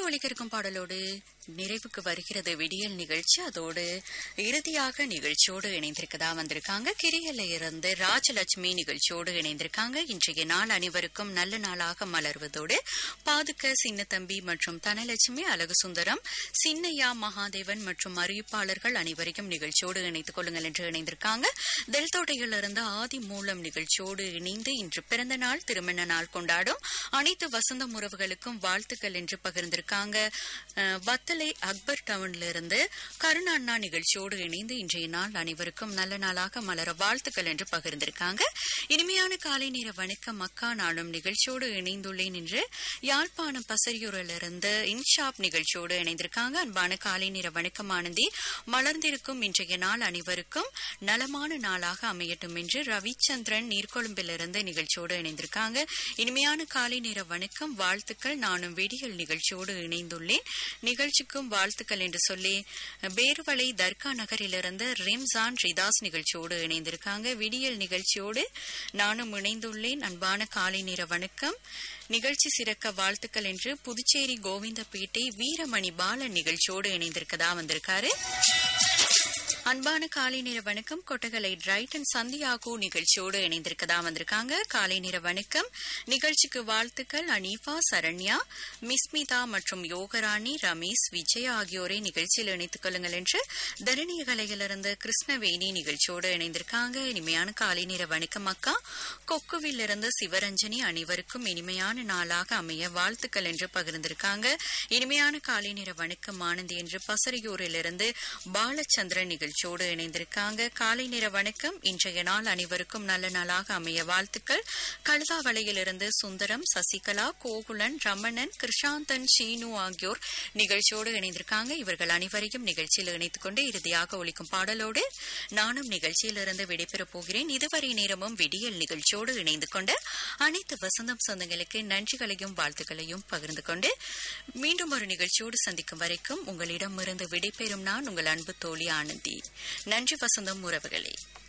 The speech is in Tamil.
ஒலிக்க இருக்கும் பாடலோடு நிறைவுக்கு வருகிறது விடியல் நிகழ்ச்சி அதோடு இறுதியாக நிகழ்ச்சியோடு இணைந்திருக்கதா வந்திருக்காங்க கிரியல்ல இருந்து ராஜலட்சுமி நிகழ்ச்சியோடு இணைந்திருக்காங்க இன்றைய நாள் அனைவருக்கும் நல்ல நாளாக மலர்வதோடு பாதுக்க சின்னத்தம்பி மற்றும் தனலட்சுமி அழகு சுந்தரம் சின்னையா மகாதேவன் மற்றும் அறிவிப்பாளர்கள் அனைவரையும் நிகழ்ச்சியோடு இணைத்துக் கொள்ளுங்கள் என்று இணைந்திருக்காங்க தெல்தோட்டையிலிருந்து ஆதி மூலம் நிகழ்ச்சியோடு இணைந்து இன்று பிறந்த நாள் திருமண நாள் கொண்டாடும் அனைத்து வசந்த உறவுகளுக்கும் வாழ்த்துக்கள் என்று பகிர்ந்திருக்காங்க அஹ், வத்தலை அக்பர் டவுன்ல இருந்து கருணா அண்ணா நிகழ்ச்சியோடு இணைந்து இன்றைய நாள் அனைவருக்கும் நல்ல நாளாக மலர வாழ்த்துக்கள் என்று பகிர்ந்திருக்காங்க இனிமையான காலை நேர வணக்கம் அக்கா நாளும் நிகழ்ச்சியோடு இணைந்துள்ளேன் என்று யாழ்ப்பாணம் பசரியூரிலிருந்து இன்ஷாப் நிகழ்ச்சியோடு இணைந்திருக்காங்க அன்பான காலை நேர வணக்கம் ஆனந்தி மலர்ந்திருக்கும் இன்றைய நாள் அனைவருக்கும் நலமான நாளாக அமையட்டும் என்று ரவிச்சந்திரன் நீர்கொழும்பிலிருந்து நிகழ்ச்சியோடு இணைந்திருக்காங்க இனிமையான காலை நேர வணக்கம் வாழ்த்துக்கள் நானும் வெடியல் நிகழ்ச்சியோடு இணைந்துள்ளேன் நிகழ்ச்சிக்கும் வாழ்த்துக்கள் என்று சொல்லி பேருவளை தர்கா நகரிலிருந்து ரிம்சான் ரிதாஸ் நிகழ்ச்சியோடு இணைந்திருக்காங்க விடியல் நிகழ்ச்சியோடு நானும் இணைந்துள்ளேன் அன்பான காலை நேர வணக்கம் நிகழ்ச்சி சிறக்க வாழ்த்துக்கள் என்று புதுச்சேரி கோவிந்தப்பேட்டை வீரமணி பாலன் நிகழ்ச்சியோடு இணைந்திருக்கதா வந்திருக்காரு அன்பான காலை நேர வணக்கம் கொட்டகலை டிரைட்டன் சந்தியாகு நிகழ்ச்சியோடு இணைந்திருக்கதா வந்திருக்காங்க காலை நேர வணக்கம் நிகழ்ச்சிக்கு வாழ்த்துக்கள் அனீஃபா சரண்யா மிஸ்மிதா மற்றும் யோகராணி ரமேஷ் விஜய் ஆகியோரை நிகழ்ச்சியில் இணைத்துக் கொள்ளுங்கள் என்று தரணியகலையிலிருந்து கிருஷ்ணவேணி நிகழ்ச்சியோடு இணைந்திருக்காங்க இனிமையான காலை நேர வணக்கம் அக்கா கொக்குவிலிருந்து சிவரஞ்சனி அனைவருக்கும் இனிமையான நாளாக அமைய வாழ்த்துக்கள் என்று பகிர்ந்திருக்காங்க இனிமையான காலை நேர வணக்கம் ஆனந்தி என்று பசரையூரிலிருந்து பாலச்சந்திரன் நிகழ்ச்சியோடு இணைந்திருக்காங்க காலை நேர வணக்கம் இன்றைய நாள் அனைவருக்கும் நல்ல நாளாக அமைய வாழ்த்துக்கள் கழுதாவளையிலிருந்து சுந்தரம் சசிகலா கோகுலன் ரமணன் கிருஷாந்தன் சீனு ஆகியோர் நிகழ்ச்சியோடு இணைந்திருக்காங்க இவர்கள் அனைவரையும் நிகழ்ச்சியில் இணைத்துக் கொண்டு இறுதியாக ஒலிக்கும் பாடலோடு நானும் நிகழ்ச்சியிலிருந்து விடைபெறப் போகிறேன் இதுவரை நேரமும் விடியல் நிகழ்ச்சியோடு இணைந்து கொண்டு அனைத்து வசந்தம் சொந்தங்களுக்கு நன்றிகளையும் வாழ்த்துக்களையும் பகிர்ந்து கொண்டு மீண்டும் ஒரு நிகழ்ச்சியோடு சந்திக்கும் வரைக்கும் உங்களிடமிருந்து விடைபெறும் நான் உங்கள் அன்பு தோழி ஆனந்தி நன்றி வசந்தம் உறவுகளே